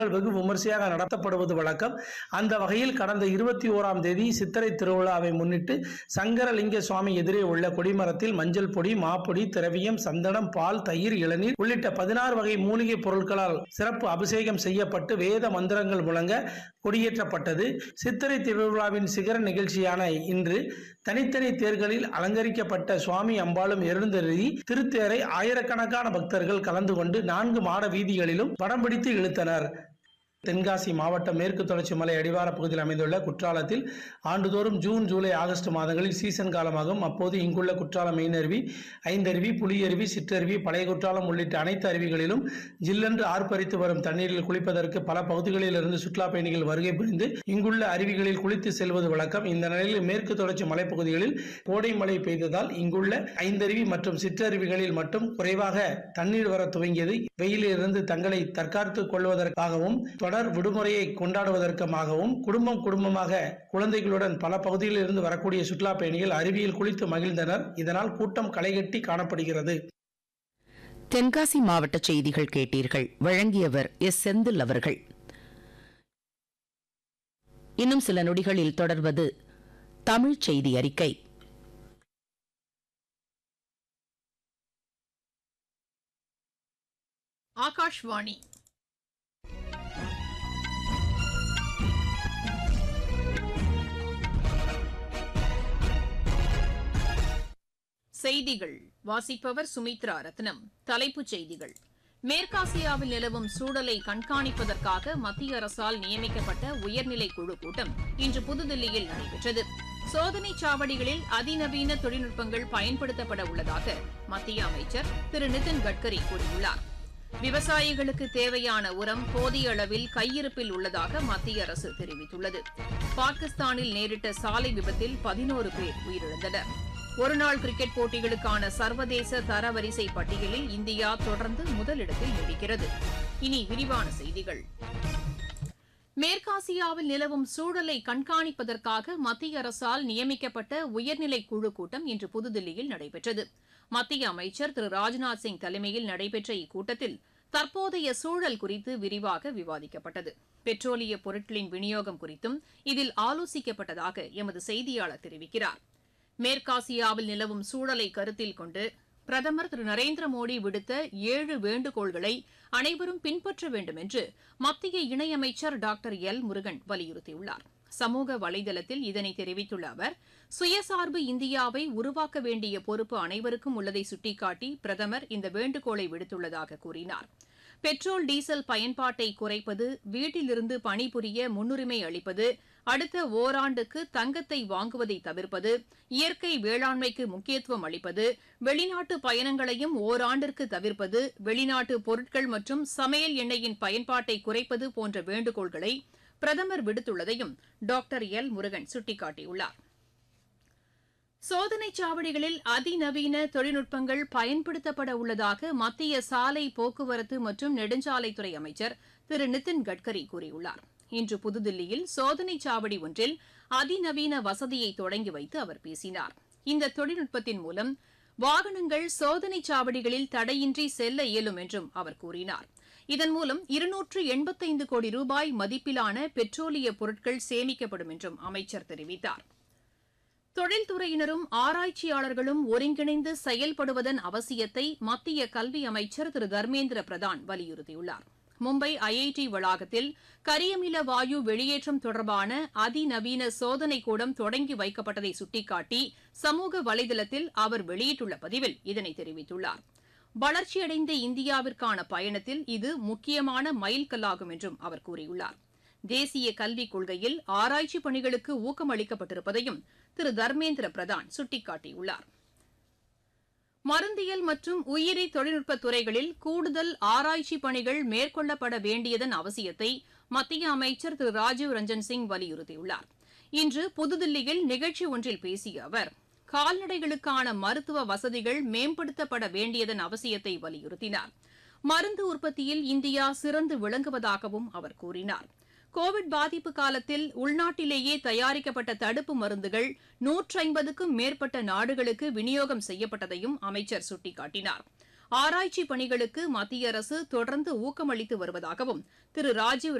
வெகு விமர்சையாக நடத்தப்படுவது வழக்கம் அந்த வகையில் கடந்த இருபத்தி ஓராம் தேதி சித்திரை திருவிழாவை முன்னிட்டு சங்கரலிங்க சுவாமி எதிரே உள்ள கொடிமரத்தில் மஞ்சள் பொடி மாப்பொடி திரவியம் சந்தனம் பால் தயிர் இளநீர் உள்ளிட்ட பதினாறு வகை மூலிகை பொருட்களால் சிறப்பு அபிஷேகம் செய்யப்பட்டு வேத மந்திரங்கள் முழங்க கொடியேற்றப்பட்டது சித்திரை திருவிழாவின் சிகர நிகழ்ச்சியான இன்று தனித்தனி தேர்களில் அலங்கரிக்கப்பட்ட சுவாமி அம்பாளும் எழுந்தருளி திருத்தேரை ஆயிரக்கணக்கான பக்தர்கள் கலந்து கொண்டு நான்கு மாட வீதிகளிலும் படம் பிடித்து இழுத்தனர் தென்காசி மாவட்டம் மேற்கு தொடர்ச்சி மலை அடிவார பகுதியில் அமைந்துள்ள குற்றாலத்தில் ஆண்டுதோறும் ஜூன் ஜூலை ஆகஸ்ட் மாதங்களில் சீசன் காலமாகும் அப்போது இங்குள்ள குற்றாலம் மெயினருவி ஐந்தருவி புலியருவி சிற்றருவி பழைய குற்றாலம் உள்ளிட்ட அனைத்து அருவிகளிலும் ஜில்லென்று ஆர்ப்பரித்து வரும் தண்ணீரில் குளிப்பதற்கு பல பகுதிகளில் இருந்து சுற்றுலா பயணிகள் வருகை புரிந்து இங்குள்ள அருவிகளில் குளித்து செல்வது வழக்கம் இந்த நிலையில் மேற்கு தொடர்ச்சி மலைப்பகுதிகளில் கோடை மழை பெய்ததால் இங்குள்ள ஐந்தருவி மற்றும் சிற்றருவிகளில் மட்டும் குறைவாக தண்ணீர் வர துவங்கியது வெயிலிலிருந்து தங்களை தற்காத்துக் கொள்வதற்காகவும் தொடர் விடுமுறையை கொண்டாடுவதற்காகவும் குடும்பம் குடும்பமாக குழந்தைகளுடன் பல பகுதிகளில் இருந்து வரக்கூடிய சுற்றுலா பயணிகள் அருவியில் குளித்து மகிழ்ந்தனர் இதனால் கூட்டம் களைகட்டி காணப்படுகிறது தென்காசி மாவட்ட செய்திகள் கேட்டீர்கள் வழங்கியவர் எஸ் செந்தில் அவர்கள் இன்னும் சில நொடிகளில் தொடர்வது தமிழ் செய்தி அறிக்கை ஆகாஷ்வாணி செய்திகள் வாசிப்பவர் சுமித்ரா ரத்னம் தலைப்புச் செய்திகள் மேற்காசியாவில் நிலவும் சூழலை கண்காணிப்பதற்காக மத்திய அரசால் நியமிக்கப்பட்ட உயர்நிலை குழு கூட்டம் இன்று புதுதில்லியில் நடைபெற்றது சோதனைச் சாவடிகளில் அதிநவீன தொழில்நுட்பங்கள் பயன்படுத்தப்பட உள்ளதாக மத்திய அமைச்சர் திரு நிதின் கட்கரி கூறியுள்ளார் விவசாயிகளுக்கு தேவையான உரம் போதிய அளவில் கையிருப்பில் உள்ளதாக மத்திய அரசு தெரிவித்துள்ளது பாகிஸ்தானில் நேரிட்ட சாலை விபத்தில் பதினோரு பேர் உயிரிழந்தனர் ஒருநாள் கிரிக்கெட் போட்டிகளுக்கான சர்வதேச தரவரிசை பட்டியலில் இந்தியா தொடர்ந்து முதலிடத்தில் நீடிக்கிறது இனி விரிவான செய்திகள் மேற்காசியாவில் நிலவும் சூழலை கண்காணிப்பதற்காக மத்திய அரசால் நியமிக்கப்பட்ட உயர்நிலை குழு கூட்டம் இன்று புதுதில்லியில் நடைபெற்றது மத்திய அமைச்சர் திரு ராஜ்நாத் சிங் தலைமையில் நடைபெற்ற இக்கூட்டத்தில் தற்போதைய சூழல் குறித்து விரிவாக விவாதிக்கப்பட்டது பெட்ரோலிய பொருட்களின் விநியோகம் குறித்தும் இதில் ஆலோசிக்கப்பட்டதாக எமது செய்தியாளர் தெரிவிக்கிறார் மேற்காசியாவில் நிலவும் சூழலை கருத்தில் கொண்டு பிரதமர் திரு நரேந்திர மோடி விடுத்த ஏழு வேண்டுகோள்களை அனைவரும் பின்பற்ற வேண்டும் என்று மத்திய இணையமைச்சர் டாக்டர் எல் முருகன் வலியுறுத்தியுள்ளார் சமூக வலைதளத்தில் இதனை தெரிவித்துள்ள அவர் சுயசார்பு இந்தியாவை உருவாக்க வேண்டிய பொறுப்பு அனைவருக்கும் உள்ளதை சுட்டிக்காட்டி பிரதமர் இந்த வேண்டுகோளை விடுத்துள்ளதாக கூறினார் பெட்ரோல் டீசல் பயன்பாட்டை குறைப்பது வீட்டிலிருந்து பணிபுரிய முன்னுரிமை அளிப்பது அடுத்த ஓராண்டுக்கு தங்கத்தை வாங்குவதை தவிர்ப்பது இயற்கை வேளாண்மைக்கு முக்கியத்துவம் அளிப்பது வெளிநாட்டு பயணங்களையும் ஓராண்டிற்கு தவிர்ப்பது வெளிநாட்டு பொருட்கள் மற்றும் சமையல் எண்ணெயின் பயன்பாட்டை குறைப்பது போன்ற வேண்டுகோள்களை பிரதமர் விடுத்துள்ளதையும் டாக்டர் எல் முருகன் சுட்டிக்காட்டியுள்ளார் சோதனைச் சாவடிகளில் அதிநவீன தொழில்நுட்பங்கள் பயன்படுத்தப்பட உள்ளதாக மத்திய சாலை போக்குவரத்து மற்றும் நெடுஞ்சாலைத்துறை அமைச்சர் திரு நிதின் கட்கரி கூறியுள்ளார் இன்று புதுதில்லியில் சோதனைச் சாவடி ஒன்றில் அதிநவீன வசதியை தொடங்கி வைத்து அவர் பேசினார் இந்த தொழில்நுட்பத்தின் மூலம் வாகனங்கள் சோதனைச் சாவடிகளில் தடையின்றி செல்ல இயலும் என்றும் அவர் கூறினார் இதன் மூலம் இருநூற்று எண்பத்தைந்து கோடி ரூபாய் மதிப்பிலான பெட்ரோலிய பொருட்கள் சேமிக்கப்படும் என்றும் அமைச்சர் தெரிவித்தார் தொழில்துறையினரும் ஆராய்ச்சியாளர்களும் ஒருங்கிணைந்து செயல்படுவதன் அவசியத்தை மத்திய கல்வி அமைச்சர் திரு தர்மேந்திர பிரதான் வலியுறுத்தியுள்ளார் மும்பை ஐஐடி வளாகத்தில் கரியமில வாயு வெளியேற்றம் தொடர்பான அதிநவீன சோதனை கூடம் தொடங்கி வைக்கப்பட்டதை சுட்டிக்காட்டி சமூக வலைதளத்தில் அவர் வெளியிட்டுள்ள பதிவில் இதனை தெரிவித்துள்ளார் வளர்ச்சியடைந்த இந்தியாவிற்கான பயணத்தில் இது முக்கியமான மைல்கல்லாகும் என்றும் அவர் கூறியுள்ளார் தேசிய கல்விக் கொள்கையில் ஆராய்ச்சி பணிகளுக்கு ஊக்கமளிக்கப்பட்டிருப்பதையும் திரு தர்மேந்திர பிரதான் சுட்டிக்காட்டியுள்ளார் மருந்தியல் மற்றும் உயிரி தொழில்நுட்ப துறைகளில் கூடுதல் ஆராய்ச்சி பணிகள் மேற்கொள்ளப்பட வேண்டியதன் அவசியத்தை மத்திய அமைச்சர் திரு ராஜீவ் ரஞ்சன் சிங் வலியுறுத்தியுள்ளார் இன்று புதுதில்லியில் நிகழ்ச்சி ஒன்றில் பேசிய அவர் கால்நடைகளுக்கான மருத்துவ வசதிகள் மேம்படுத்தப்பட வேண்டியதன் அவசியத்தை வலியுறுத்தினார் மருந்து உற்பத்தியில் இந்தியா சிறந்து விளங்குவதாகவும் அவர் கூறினார் கோவிட் பாதிப்பு காலத்தில் உள்நாட்டிலேயே தயாரிக்கப்பட்ட தடுப்பு மருந்துகள் நூற்றி ஐம்பதுக்கும் மேற்பட்ட நாடுகளுக்கு விநியோகம் செய்யப்பட்டதையும் அமைச்சர் சுட்டிக்காட்டினார் ஆராய்ச்சி பணிகளுக்கு மத்திய அரசு தொடர்ந்து ஊக்கமளித்து வருவதாகவும் திரு ராஜீவ்